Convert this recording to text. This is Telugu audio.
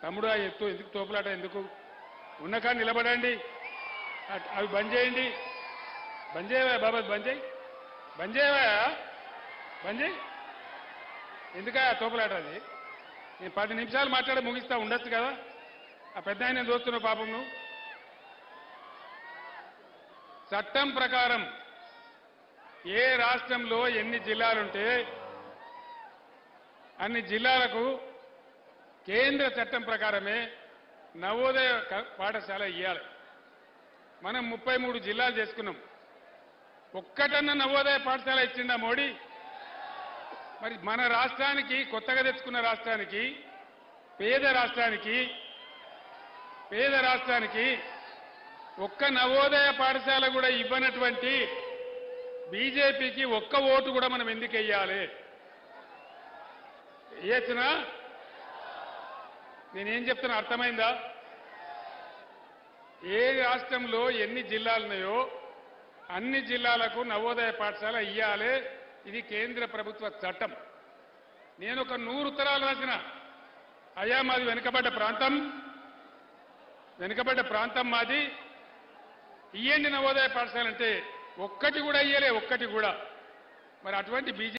తమ్ముడు ఆ ఎత్తు ఎందుకు తోపులాట ఎందుకు ఉన్నకా నిలబడండి అట్- అవి బంద్ చేయండి బంద్ చేయవా బాబా బంద్ చేయి బంద్ చేయవా బంద్ చేయి ఎందుకా ఆ తోపులాట అది నేను పది నిమిషాలు మాట్లాడి ముగిస్తా ఉండొచ్చు కదా ఆ పెద్ద ఆయన చూస్తున్నావు పాపం నువ్వు చట్టం ప్రకారం ఏ రాష్ట్రంలో ఎన్ని జిల్లాలుంటే అన్ని జిల్లాలకు కేంద్ర చట్టం ప్రకారమే నవోదయ క- పాఠశాల ఇవ్వాలి మనం ముప్పై మూడు జిల్లాలు చేసుకున్నాం ఒక్కటన్నా నవోదయ పాఠశాల ఇచ్చిండా మోడీ మరి మన రాష్ట్రానికి కొత్తగా తెచ్చుకున్న రాష్ట్రానికి పేద రాష్ట్రానికి పేద రాష్ట్రానికి ఒక్క నవోదయ పాఠశాల కూడా ఇవ్వనటువంటి బీజేపీకి ఒక్క ఓటు కూడా మనం ఎందుకు వెయ్యాలి వేయచ్చునా నేనేం చెప్తున్నా అర్థమైందా ఏ రాష్ట్రంలో ఎన్ని జిల్లాలున్నాయో అన్ని జిల్లాలకు నవోదయ పాఠశాల ఇయ్యాలి ఇది కేంద్ర ప్రభుత్వ చట్టం నేను ఒక నూరు ఉత్తరాలు రాసిన అయ్యా మాది వెనుకబడ్డ ప్రాంతం వెనుకబడ్డ ప్రాంతం మాది ఇయ్యండి నవోదయ పాఠశాల అంటే ఒక్కటి కూడా ఇయ్యలే ఒక్కటి కూడా మరి అటువంటి బీజేపీ